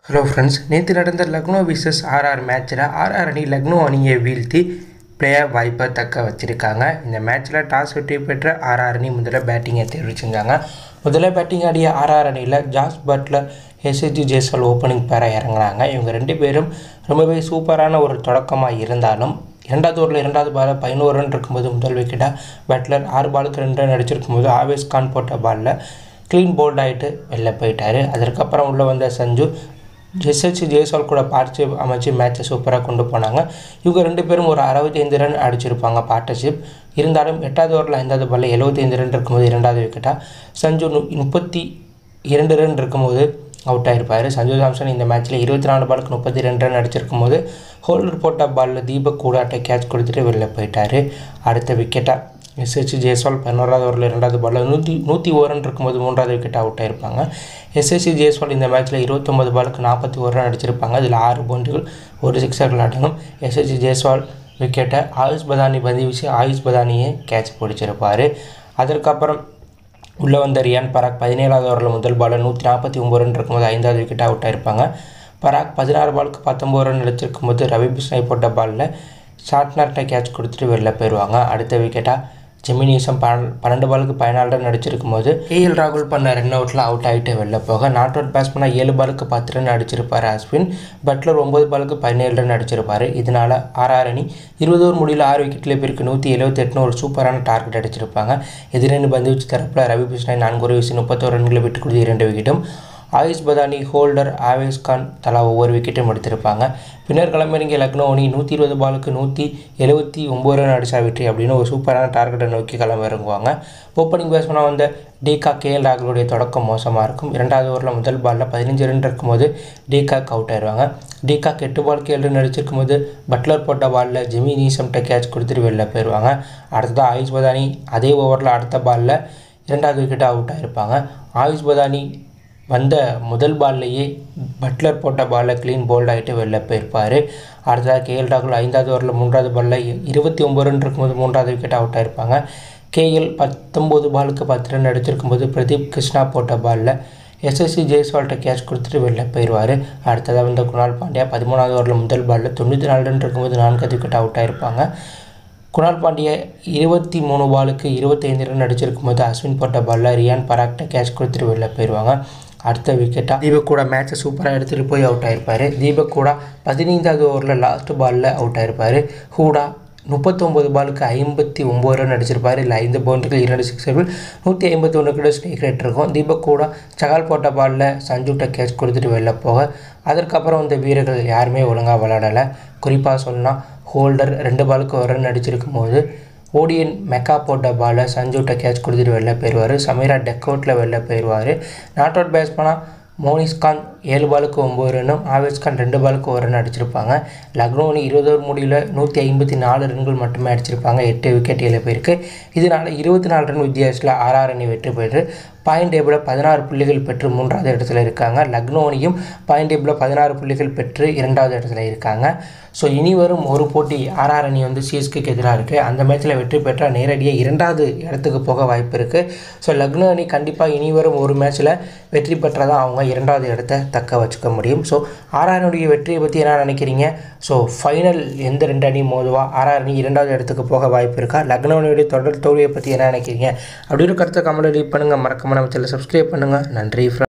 hello friends நேற்று நடந்த Lucknow versus RR மேட்ச்சில் ஆர்ஆர் அணி லக்னோ அணியை வீழ்த்தி பிளேயர் வாய்ப்பை தக்க வச்சுருக்காங்க இந்த மேட்ச்சில் டாஸ் வெற்றி பெற்ற ஆர்ஆர் அணி முதல்ல பேட்டிங்கை தேர்வு செஞ்சாங்க முதல்ல பேட்டிங் ஆடிய ஆர்ஆர் அணியில் ஜாஸ் பட்லர் எஸ்எஸ்ஜி ஜெய்ஸ்வால் ஓப்பனிங் பேராக இறங்குறாங்க இவங்க ரெண்டு பேரும் ரொம்பவே சூப்பரான ஒரு தொடக்கமாக இருந்தாலும் இரண்டாவது ஓவரில் இரண்டாவது பாலில் பதினோரு ரன் இருக்கும்போது முதல் விக்கெட்டாக பட்லர் ஆறு பாலுக்கு ரெண்டு ரன் அடிச்சிருக்கும் போது ஆவேஸ் கான் போட்ட பாலில் க்ளீன் போல்ட் ஆகிட்டு வெளில போயிட்டார் அதற்கப்புறம் உள்ளே வந்த சஞ்சு எஸ்எச் ஜெய்ஸ்வால் கூட பார்ட்ஸி அமைச்சு மேட்சை சூப்பராக கொண்டு போனாங்க இவங்க ரெண்டு பேரும் ஒரு அறுபத்தைந்து ரன் அடிச்சிருப்பாங்க பார்ட்னர்ஷிப் இருந்தாலும் எட்டாவது ஓவரில் ஐந்தாவது பாலில் எழுபத்தைந்து ரன் இருக்கும்போது இரண்டாவது விக்கெட்டாக சஞ்சு நு முப்பத்தி இரண்டு ரன் இருக்கும்போது அவுட் ஆகிருப்பார் சஞ்சு சாம்சன் இந்த மேட்ச்சில் இருபத்தி நாலு பாலுக்கு முப்பத்தி ரெண்டு ரன் அடிச்சிருக்கும் போது ஹோல்டர் போட்ட பாலில் தீபக் கூடாட்டை கேட்ச் கொடுத்துட்டு வெளில போயிட்டார் அடுத்த விக்கெட்டாக எஸ்ஹெச் ஜெய்ஸ்வால் பதினோராவது ஓவரில் ரெண்டாவது பாலில் நூற்றி நூற்றி ஒரு ரன் இருக்கும்போது மூன்றாவது விக்கெட் அவுட் ஆயிருப்பாங்க எஸ்எஸ்சி ஜெய்ஸ்வால் இந்த மேட்ச்சில் இருபத்தொம்பது பாலுக்கு நாற்பத்தி ஒரு ரன் அடிச்சிருப்பாங்க இதில் ஆறு பவுண்டுகள் ஒரு சிக்ஸர்கள் அடங்கும் எஸ்எஸ்சி ஜெய்ஸ்வால் விக்கெட்டை ஆயுஷ் பதானி பந்தி வீசி ஆயுஷ் பதானியை கேட்ச் பிடிச்சிருப்பார் அதற்கப்புறம் உள்ளே வந்த ரியான் பராக் பதினேழாவது ஓவரில் முதல் பாலில் நூற்றி நாற்பத்தி ஒம்பது ரன் இருக்கும்போது ஐந்தாவது விக்கெட் அவுட் ஆயிருப்பாங்க பராக் பதினாறு பாலுக்கு பத்தொம்பது ரன் அடிச்சிருக்கும் போது ரவி பிஸ்னாய் போட்ட பாலில் ஷார்ட்னர்கிட்ட கேட்ச் கொடுத்துட்டு வெளில போயிடுவாங்க அடுத்த விக்கெட்டாக ஜெமினிசம் பன் பன்னெண்டு பாலுக்கு பதினாலு ரன் அடிச்சிருக்கும் போது கேஎல் ராகுல் பண்ண ரன் அவுட்டில் அவுட் ஆகிட்டு வெளில போக நாட் அவுட் பேட்ஸ்மேனாக ஏழு பாலுக்கு பத்து ரன் அடிச்சிருப்பார் அஸ்வின் பட்லர் ஒம்பது பாலுக்கு பதினேழு ரன் அடிச்சிருப்பார் இதனால் ஆர்ஆர் அணி இருபது ஓவர் முடியல ஆறு விக்கெட்டில் பேருக்கு நூற்றி எழுபத்தெட்டுன்னு ஒரு சூப்பரான டார்கெட் அடிச்சிருப்பாங்க எதிரணி பந்து வச்சு தரப்பில் ரவி பிஷ்ணாய் நான்கு ஒரு வீசி முப்பத்தோரு ரன்களை விட்டு கொடுத்து இரண்டு விக்கெட்டும் ஆயுஷ் பதானி ஹோல்டர் ஆவேஸ் கான் தலா ஒவ்வொரு விக்கெட்டும் எடுத்திருப்பாங்க பின்னர் களமிறங்கிய லக்னோ அணி நூற்றி இருபது பாலுக்கு நூற்றி எழுபத்தி ஒம்பது ரன் அடிச்சா வெற்றி அப்படின்னு ஒரு சூப்பரான டார்கெட்டை நோக்கி களமிறங்குவாங்க ஓப்பனிங் பேட்ஸ்மேனாக வந்த டேகா கேஎல் ராகுலுடைய தொடக்கம் மோசமாக இருக்கும் இரண்டாவது ஓவரில் முதல் பாலில் பதினஞ்சு ரன் இருக்கும்போது டேகாக் அவுட் ஆயிடுவாங்க டேகாக் எட்டு பாலுக்கு ஏழு ரன் அடிச்சிருக்கும் போது பட்லர் போட்ட பாலில் ஜெமி நீசம்கிட்ட கேட்ச் கொடுத்துட்டு வெளில போயிடுவாங்க அடுத்ததாக ஆயுஷ் பதானி அதே ஓவரில் அடுத்த பாலில் இரண்டாவது விக்கெட் அவுட் ஆகிருப்பாங்க ஆயுஷ் பதானி வந்த முதல் பால்லையே பட்லர் போட்ட பாலில் க்ளீன் போல்ட் ஆகிட்டு வெளில போயிருப்பார் அடுத்ததாக கேஎல் ராகுல் ஐந்தாவது ஓவரில் மூன்றாவது பாலில் இருபத்தி ஒம்பது ரன் இருக்கும்போது மூன்றாவது விக்கெட் அவுட் ஆயிருப்பாங்க கேஎல் பத்தொம்போது பாலுக்கு பத்து ரன் அடிச்சிருக்கும்போது பிரதீப் கிருஷ்ணா போட்ட பாலில் எஸ்எஸ்சி ஜெய்ஸ்வால்கிட்ட கேட்ச் கொடுத்துட்டு வெளில போயிடுவார் அடுத்ததாக வந்த குணால் பாண்டியா பதிமூணாவது ஓவரில் முதல் பாலில் தொண்ணூற்றி நாலு ரன் இருக்கும்போது நான்காவது விக்கெட் அவுட் ஆயிருப்பாங்க குணால் பாண்டிய இருபத்தி மூணு பாலுக்கு இருபத்தைந்து ரன் அடிச்சிருக்கும் போது அஸ்வின் போட்ட பாலில் ரியான் பராக்ட கேட்ச் கொடுத்துட்டு வெளில போயிடுவாங்க அடுத்த விக்கெட்டாக தீபக் கூட மேட்ச்சை சூப்பராக எடுத்துகிட்டு போய் அவுட் ஆயிருப்பார் தீபக் கூட பதினைந்தாவது ஓவரில் லாஸ்ட் பாலில் அவுட் ஆயிருப்பார் ஹூடா முப்பத்தொம்பது பாலுக்கு ஐம்பத்தி ஒம்பது ரன் அடிச்சிருப்பார் இல்லை ஐந்து பவுண்டர்கள் இரண்டு சிக்ஸர்கள் நூற்றி ஐம்பத்தி ஒன்று கூட ஸ்ட்ரைக் ரேட் இருக்கும் தீபக் கூட சகால் போட்ட பாலில் சஞ்சுட்ட கேட்ச் கொடுத்துட்டு வெளில போக அதற்கப்புறம் இந்த வீரர்கள் யாருமே ஒழுங்காக விளையாடலை குறிப்பாக சொன்னால் ஹோல்டர் ரெண்டு பாலுக்கு ஒரு ரன் அடிச்சிருக்கும் போது ஓடியன் மெக்கா போட்ட பாலை சஞ்சுட்ட கேட்ச் கொடுத்துட்டு வெளில போயிடுவார் சமீரா டெக் அவுட்டில் வெளில போயிடுவார் நாட் அவுட் பேட்ஸ்மேனாக மோனிஸ்கான் ஏழு பாலுக்கு ஒம்பது ரன்னும் ஆவேஸ்கான் ரெண்டு பாலுக்கு ஒரு ரன் அடிச்சிருப்பாங்க லக்னோ அணி இருபது ஓவர் முடியல நூற்றி ஐம்பத்தி நாலு ரன்கள் மட்டுமே அடிச்சிருப்பாங்க எட்டு விக்கெட் ஏழு பேருக்கு இதனால் இருபத்தி நாலு ரன் வித்தியாசத்தில் ஆறாறு அணி வெற்றி பெற்று பாயிண்ட் டேபிளில் பதினாறு புள்ளிகள் பெற்று மூன்றாவது இடத்துல இருக்காங்க லக்னோ அணியும் பாயிண்ட் டேபிளில் பதினாறு புள்ளிகள் பெற்று இரண்டாவது இடத்துல இருக்காங்க ஸோ இனி வரும் ஒரு போட்டி ஆர்ஆர் அணி வந்து சிஎஸ்கேக்கு எதிராக இருக்குது அந்த மேட்ச்சில் வெற்றி பெற்றால் நேரடியாக இரண்டாவது இடத்துக்கு போக வாய்ப்பு இருக்குது ஸோ லக்னோ அணி கண்டிப்பாக இனி வரும் ஒரு மேட்ச்சில் வெற்றி பெற்றால் தான் அவங்க இரண்டாவது இடத்த தக்க வச்சுக்க முடியும் ஸோ ஆர்ஆர்னுடைய வெற்றியை பற்றி என்ன நினைக்கிறீங்க ஸோ ஃபைனல் எந்த ரெண்டு அணி மோதுவா ஆர்ஆர் அணி இரண்டாவது இடத்துக்கு போக வாய்ப்பு இருக்கா லக்னோ அணியுடைய தொடர் தோல்வியை பற்றி என்ன நினைக்கிறீங்க அப்படின்னு கருத்தை கமெண்ட் லீவ் பண்ணுங்கள் மறக்காம நம்ம சேனல் சப்ஸ்கிரைப் பண்ணுங்கள் நன்றி